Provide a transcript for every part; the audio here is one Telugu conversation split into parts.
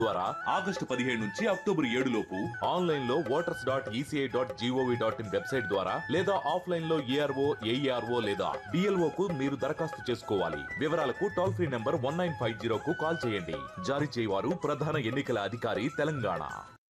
ద్వారా ఆగస్టు పదిహేడు నుంచి అక్టోబర్ ఏడు లోపు ఆన్లైన్ లో voters dot ECI dot GOV dot in website ద్వారా లేదా ఆఫ్లైన్ లో ఏఆర్ఓ ఏఈఆర్ఓ లేదా డిఎల్ఓ కు మీరు దరఖాస్తు చేసుకోవాలి వివరాలకు toll free number one nine five zero కు కాల్ చేయండి జారీ చేయవారు ప్రధాన ఎన్నికల అధికారి Telangana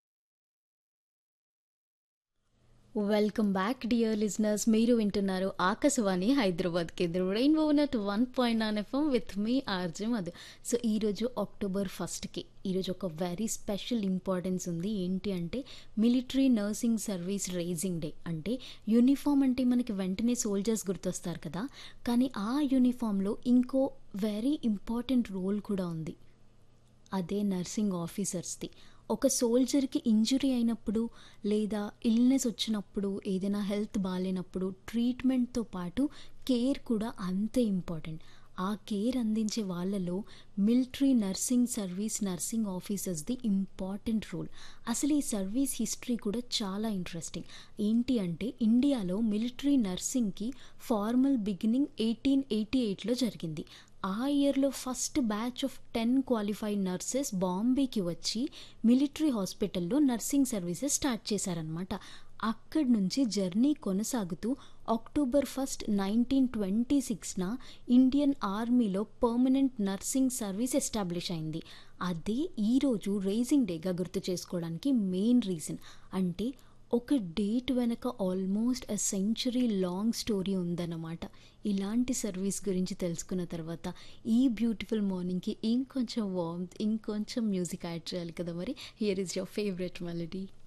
welcome back dear listeners మీరు వింటున్నారు ఆకాశవాణి హైదరాబాద్ కేంద్రం రెయిన్బో నట్ one point nine FM with మీ ఆర్జే మధు సో ఈరోజు అక్టోబర్ ఫస్ట్కి ఈరోజు ఒక వెరీ స్పెషల్ ఇంపార్టెన్స్ ఉంది ఏంటి అంటే military nursing service raising day అంటే యూనిఫామ్ అంటే మనకి వెంటనే సోల్జర్స్ గుర్తొస్తారు కదా కానీ ఆ యూనిఫామ్లో ఇంకో వెరీ ఇంపార్టెంట్ రోల్ కూడా ఉంది అదే నర్సింగ్ ఆఫీసర్స్ది ఒక సోల్జర్కి ఇంజురీ అయినప్పుడు లేదా ఇల్నెస్ వచ్చినప్పుడు ఏదైనా హెల్త్ బాగాలేనప్పుడు ట్రీట్మెంట్తో పాటు కేర్ కూడా అంతే ఇంపార్టెంట్ ఆ కేర్ అందించే వాళ్ళలో మిలిటరీ నర్సింగ్ సర్వీస్ నర్సింగ్ ఆఫీసర్స్ది ఇంపార్టెంట్ రోల్ అసలు ఈ సర్వీస్ హిస్టరీ కూడా చాలా ఇంట్రెస్టింగ్ ఏంటి అంటే ఇండియాలో మిలిటరీ నర్సింగ్కి ఫార్మల్ బిగినింగ్ ఎయిటీన్ ఎయిటీ ఎయిట్లో జరిగింది ఆ ఇయర్లో first batch of ten qualified nurses బాంబేకి వచ్చి మిలిటరీ హాస్పిటల్లో నర్సింగ్ సర్వీసెస్ స్టార్ట్ చేశారనమాట అక్కడి నుంచి జర్నీ కొనసాగుతూ అక్టోబర్ ఫస్ట్ నైన్టీన్ ట్వంటీ సిక్స్న ఇండియన్ ఆర్మీలో పర్మనెంట్ నర్సింగ్ సర్వీస్ ఎస్టాబ్లిష్ అయింది అదే ఈరోజు రేజింగ్ డేగా గుర్తు చేసుకోవడానికి మెయిన్ రీజన్ అంటే ఒక డేట్ వెనక almost a century long story ఉందన్నమాట ఇలాంటి సర్వీస్ గురించి తెలుసుకున్న తర్వాత ఈ బ్యూటిఫుల్ మార్నింగ్కి ఇంకొంచెం వార్మ్త్ ఇంకొంచెం మ్యూజిక్ యాడ్ చేయాలి కదా మరి here is your favourite melody